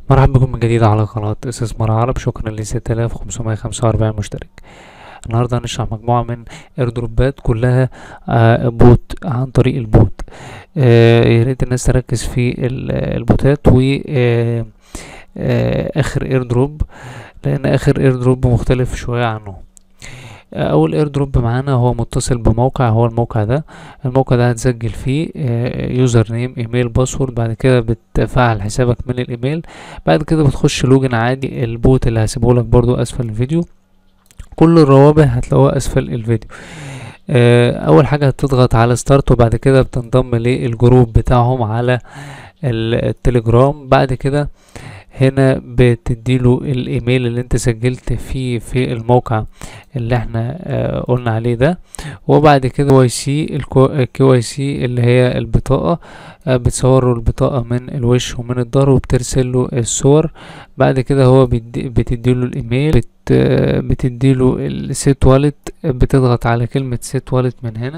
مرحبا بكم من جديد على قناة استثمار عرب شكرا ل 6545 مشترك النهاردة هنشرح مجموعة من ايردروبات كلها آه، بوت عن طريق البوت آه، يا ريت الناس تركز في ال- البوتات و آه، آه، اخر ايردروب لان اخر ايردروب مختلف شوية عنه آه، اول ايردروب معانا هو متصل بموقع هو الموقع ده الموقع ده هتسجل فيه يوزر نيم ايميل باسورد بعد كده بتفعل حسابك من الايميل بعد كده بتخش لوجن عادي البوت اللي هسيبهولك برضو اسفل الفيديو كل الروابط هتلاقوها اسفل الفيديو آه، اول حاجة هتضغط على ستارت وبعد كده بتنضم للجروب بتاعهم على ال- التليجرام بعد كده هنا بتديله الايميل اللي انت سجلت فيه في الموقع اللي احنا آه، قلنا عليه ده وبعد كده واي سي الكيو واي سي اللي هي البطاقة آه، بتصوروا البطاقة من الوش ومن الظهر وبترسل له الصور بعد كده هو بيدي- بتديله الايميل بت آه، بتديله السيت والت بتضغط على كلمة سيت والت من هنا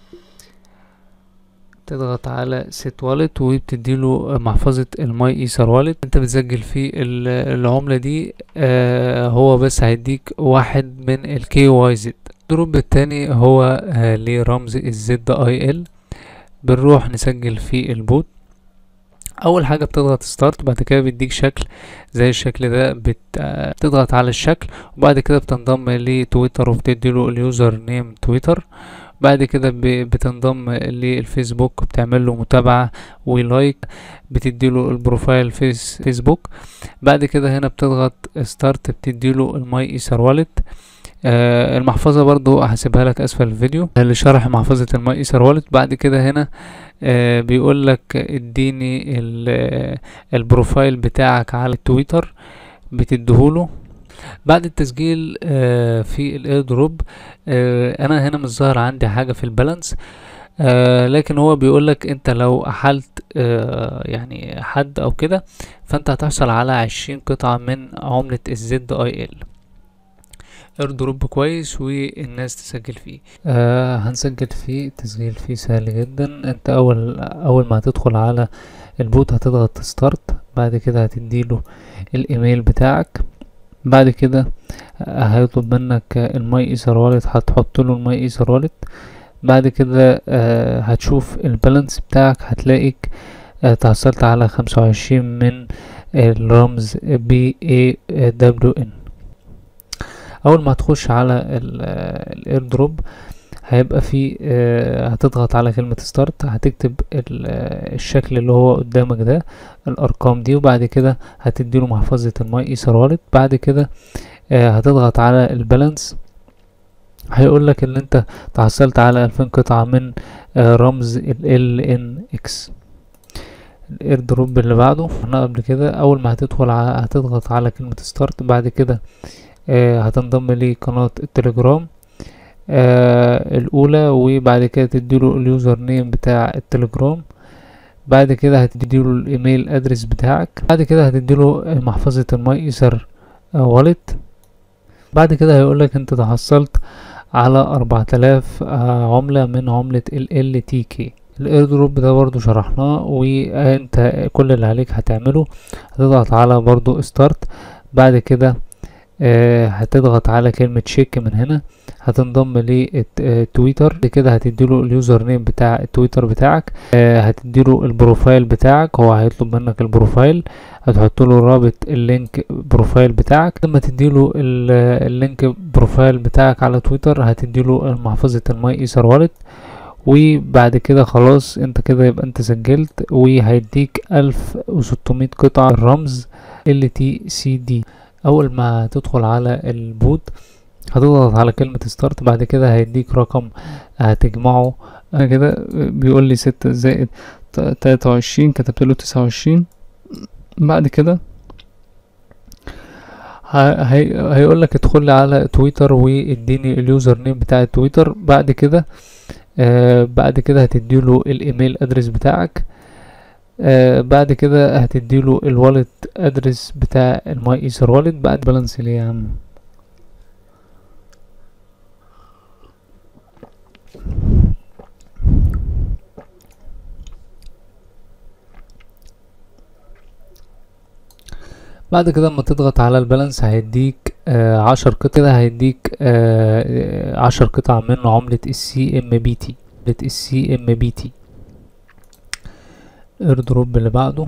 تضغط على سيت والت وبتديله محفظة الماي ايثر والت انت بتسجل فيه ال- العملة دي آه هو بس هيديك واحد من الكي واي زد الدروب التاني هو آه لرمز الزد اي ال بنروح نسجل في البوت اول حاجه بتضغط ستارت بعد كده بيديك شكل زي الشكل ده بت... آه، بتضغط على الشكل وبعد كده بتنضم لتويتر وبتديله اليوزر نيم تويتر بعد كده ب... بتنضم للفيسبوك بتعمل له متابعه ولايك بتديله البروفايل فيس فيسبوك بعد كده هنا بتضغط ستارت بتديله الماي ايثر والت آه المحفظة برضو هسيبها لك اسفل الفيديو لشرح محفظة الماي ايثر والت بعد كده هنا آه بيقول لك اديني ال- آه، البروفايل بتاعك على تويتر بتديهوله بعد التسجيل آه في الايردروب آه انا هنا مش ظاهر عندي حاجة في البالانس آه لكن هو بيقول لك انت لو احلت آه يعني حد او كده فانت هتحصل على عشرين قطعة من عملة الزد اي ال ايردروب كويس والناس تسجل فيه آه هنسجل فيه التسجيل فيه سهل جدا انت اول اول ما هتدخل على البوت هتضغط ستارت بعد كده هتديله الايميل بتاعك بعد كده آه، هيطلب منك الماي ايثر والت هتحط له الماي ايثر والت بعد كده آه هتشوف البالانس بتاعك هتلاقيك آه تحصلت على خمسة وعشرين من الرمز بي اي دبليو ان اول ما تخش على الاير دروب هيبقى في آه، هتضغط على كلمة ستارت هتكتب ال- آه، الشكل اللي هو قدامك ده الارقام دي وبعد كده هتديله محفظة الماي ايثر والت بعد كده آه، هتضغط على البالانس هيقول لك ان انت تحصلت على 2000 قطعة من آه، رمز ال LNX الاير دروب اللي بعده احنا قبل كده اول ما هتدخل ع- هتضغط على كلمة ستارت بعد كده آه، هتنضم لقناة التليجرام آه الأولى وبعد كده تديله اليوزر نيم بتاع التليجرام بعد كده هتديله الإيميل أدرس بتاعك بعد كده هتديله محفظة الماي إيثر والت بعد كده هيقولك انت تحصلت على أربعة آلاف عملة من عملة ال LTK الايردروب ده برضو شرحناه وانت كل اللي عليك هتعمله هتضغط على برضو ستارت بعد كده آه، هتضغط على كلمة شيك من هنا هتنضم لتويتر بعد كده هتديله اليوزر نيم بتاع التويتر بتاعك آه، هتديله البروفايل بتاعك هو هيطلب منك البروفايل هتحط له رابط اللينك بروفايل بتاعك لما تديله ال- اللينك بروفايل بتاعك على تويتر هتديله محفظة الماي ايثر والت وبعد كده خلاص انت كده يبقى انت سجلت وهيديك ألف وستمية قطعة الرمز ال تي سي دي اول ما تدخل على البوت هتضغط على كلمة ستارت بعد كده هيديك رقم هتجمعه انا كده بيقول لي ستة زائد تلاتة وعشرين كتبت له تسعة وعشرين بعد كده ه- هي هيقول لك ادخل لي على تويتر واديني اليوزر نيم بتاع التويتر بعد كده آه بعد كده هتديله الايميل ادرس بتاعك آه بعد كده هتديله الوالت ادرس بتاع الماي ايثر والت بعد بالانس ليه يا عم بعد كده اما تضغط على البالانس هيديك آه عشر قطع كده هيديك آه عشر قطع من عملة السي ام بي تي عملة السي ام بي تي ايردروب اللي بعده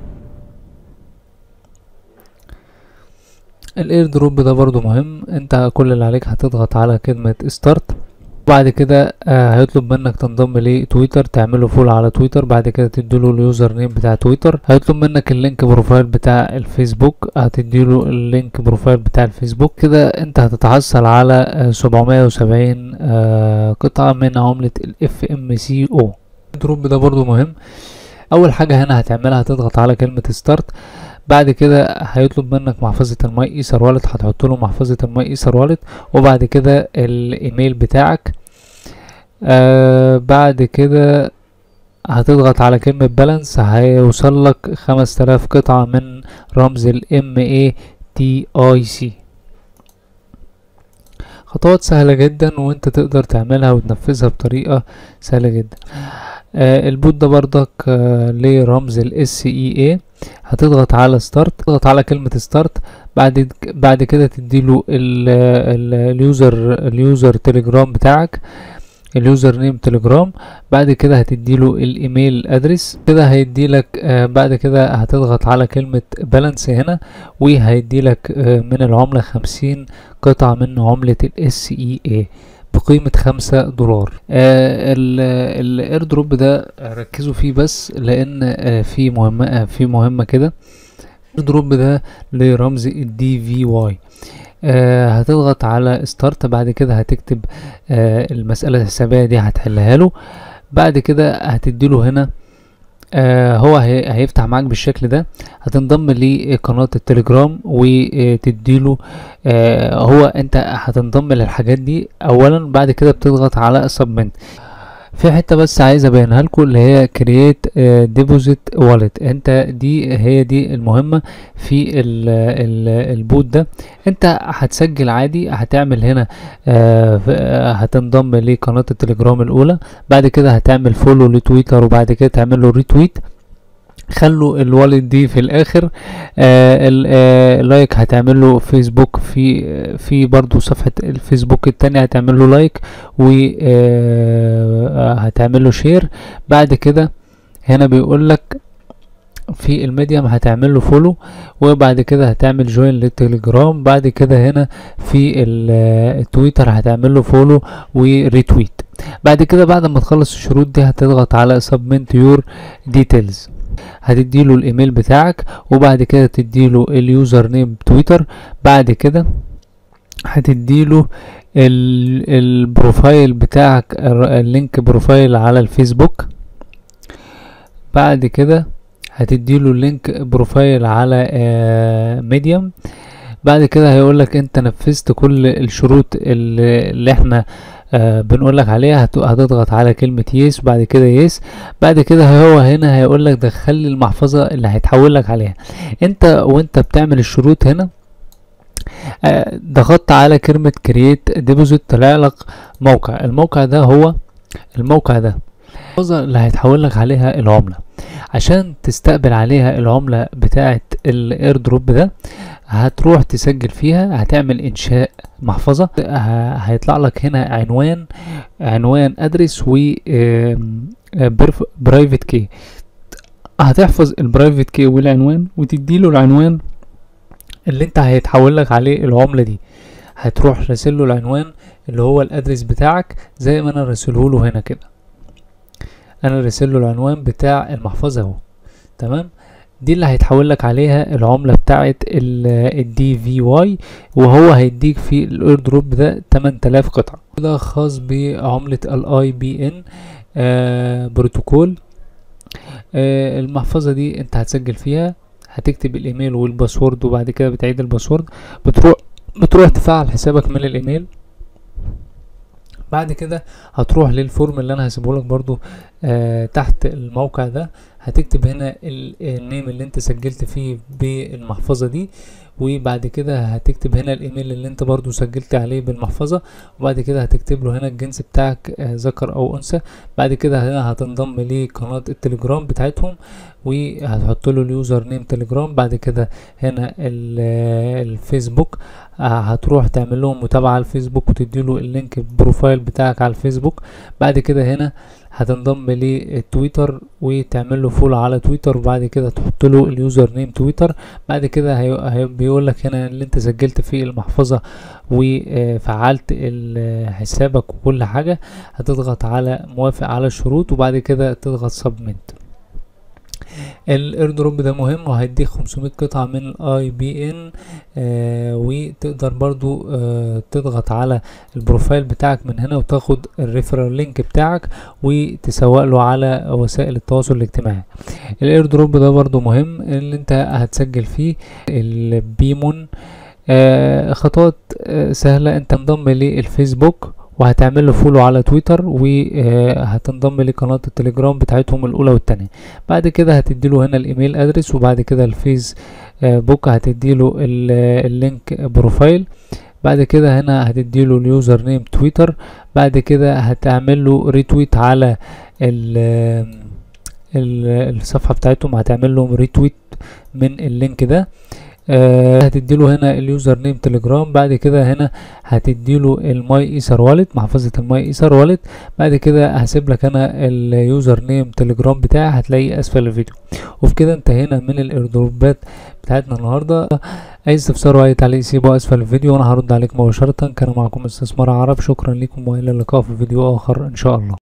الاير دروب ده برضو مهم انت كل اللي عليك هتضغط على كلمة ستارت وبعد كده آه هيطلب منك تنضم لتويتر تعمله فول على تويتر بعد كده تديله اليوزر نيم بتاع تويتر هيطلب منك اللينك بروفايل بتاع الفيسبوك هتديله اللينك بروفايل بتاع الفيسبوك كده انت هتتحصل على سبعمية وسبعين قطعة من عملة الاف ام سي او الدروب ده برضو مهم اول حاجة هنا هتعملها هتضغط على كلمة ستارت بعد كده هيطلب منك محفظة الماي ايثر والت هتحط له محفظة الماي ايثر والت وبعد كده الايميل بتاعك آه بعد كده هتضغط على كلمة بالانس هيوصل لك خمس تلاف قطعة من رمز ال MATIC خطوات سهلة جدا وانت تقدر تعملها وتنفذها بطريقة سهلة جدا آه البوت ده برضك آه لرمز ال SEA هتضغط على ستارت تضغط على كلمة ستارت بعد بعد كده تديله اليوزر اليوزر تليجرام بتاعك اليوزر نيم تليجرام بعد كده هتديله الايميل ادرس كده هيديلك آه بعد كده هتضغط على كلمة بالانس هنا وهيديلك آه من العملة خمسين قطعة من عملة الاس اي اي بقيمة خمسة دولار آه الاير دروب ده ركزوا فيه بس لان آه في مهمة آه في مهمة كده دروب ده لرمز الدي في واي آه هتضغط على ستارت بعد كده هتكتب آه المسألة الحسابية دي هتحلها له بعد كده هتديله هنا آه هو هيفتح معاك بالشكل ده هتنضم لقناة التليجرام وتديله آه هو انت هتنضم للحاجات دي اولا بعد كده بتضغط على سبمنت في حته بس عايز ابينها لكم اللي هي كرييت ديبوزيت والت انت دي هي دي المهمه في ال ال البوت ده انت هتسجل عادي هتعمل هنا آه هتنضم لقناه التليجرام الاولى بعد كده هتعمل فولو لتويتر وبعد كده تعمل له ريتويت خلوا الوالد دي في الاخر آه آه لايك هتعمل له فيسبوك في في برضو صفحة الفيسبوك التانية هتعمل له لايك و آه هتعمل له شير بعد كده هنا بيقول لك في الميديم هتعمل له فولو وبعد كده هتعمل جوين للتليجرام بعد كده هنا في التويتر هتعمل له فولو وريتويت بعد كده بعد ما تخلص الشروط دي هتضغط على سبمنت يور ديتيلز هتديله الايميل بتاعك وبعد كده تديله اليوزر نيم تويتر بعد كده هتديله البروفايل بتاعك اللينك بروفايل على الفيسبوك بعد كده هتديله اللينك بروفايل على ميديم بعد كده هيقولك انت نفذت كل الشروط اللي, اللي احنا آه بنقول لك عليها هتضغط على كلمة يس بعد كده يس بعد كده هو هنا هيقول لك دخل لي المحفظة اللي هيتحول لك عليها انت وانت بتعمل الشروط هنا آه ضغطت على كلمة كرييت ديبوزيت طلع لك موقع الموقع ده هو الموقع ده المحفظة اللي هيتحول لك عليها العملة عشان تستقبل عليها العملة بتاعة الاير دروب ده هتروح تسجل فيها هتعمل انشاء محفظة هيطلع لك هنا عنوان عنوان ادرس و برايفت كي هتحفظ البرايفت كي والعنوان وتديله العنوان اللي انت هيتحول لك عليه العملة دي هتروح راسله العنوان اللي هو الادرس بتاعك زي ما انا راسله له هنا كده انا راسله العنوان بتاع المحفظة اهو تمام دي اللي هيتحول لك عليها العملة بتاعت الدي في واي وهو هيديك في الاير دروب ده 8000 قطعة ده خاص بعملة الاي بي ان بروتوكول آه المحفظة دي انت هتسجل فيها هتكتب الايميل والباسورد وبعد كده بتعيد الباسورد بتروح بتروح تفعل حسابك من الايميل بعد كده هتروح للفورم اللي انا هسيبه لك برضو آه تحت الموقع ده هتكتب هنا النيم اللي انت سجلت فيه بالمحفظة دي وبعد كده هتكتب هنا الايميل اللي انت برضو سجلت عليه بالمحفظة وبعد كده هتكتب له هنا الجنس بتاعك ذكر او انثى بعد كده هنا هتنضم لقناة التليجرام بتاعتهم وهتحط له اليوزر نيم تليجرام بعد كده هنا الفيسبوك هتروح تعمل لهم متابعة على الفيسبوك وتدي له اللينك البروفايل بتاعك على الفيسبوك بعد كده هنا هتنضم لتويتر وتعمل له فولو على تويتر وبعد كده تحط له اليوزر نيم تويتر بعد كده هي بيقول لك هنا اللي انت سجلت في المحفظة وفعلت حسابك وكل حاجة هتضغط على موافق على الشروط وبعد كده تضغط سبمنت الايردروب ده مهم وهيديك 500 قطعة من الاي بي ان وتقدر برضو آه تضغط على البروفايل بتاعك من هنا وتاخد الريفرال لينك بتاعك وتسوق له على وسائل التواصل الاجتماعي الايردروب ده برضو مهم اللي انت هتسجل فيه البيمون آه خطوات آه سهلة انت انضم للفيسبوك وهتعمل له فولو على تويتر وهتنضم لقناة التليجرام بتاعتهم الأولى والتانية بعد كده هتديله هنا الإيميل أدرس وبعد كده الفيس بوك هتديله اللينك بروفايل بعد كده هنا هتديله اليوزر نيم تويتر بعد كده هتعمل له ريتويت على الصفحة بتاعتهم هتعمل لهم ريتويت من اللينك ده آه هتديله هنا اليوزر نيم تليجرام بعد كده هنا هتديله الماي ايثر والت محفظة الماي ايثر والت بعد كده هسيب لك انا اليوزر نيم تليجرام بتاعي هتلاقيه اسفل الفيديو وفي كده انتهينا من الايردروبات بتاعتنا النهارده اي استفسار واي تعليق سيبه اسفل الفيديو وانا هرد عليك مباشرة كان معكم استثمار عرب شكرا لكم والى اللقاء في فيديو اخر ان شاء الله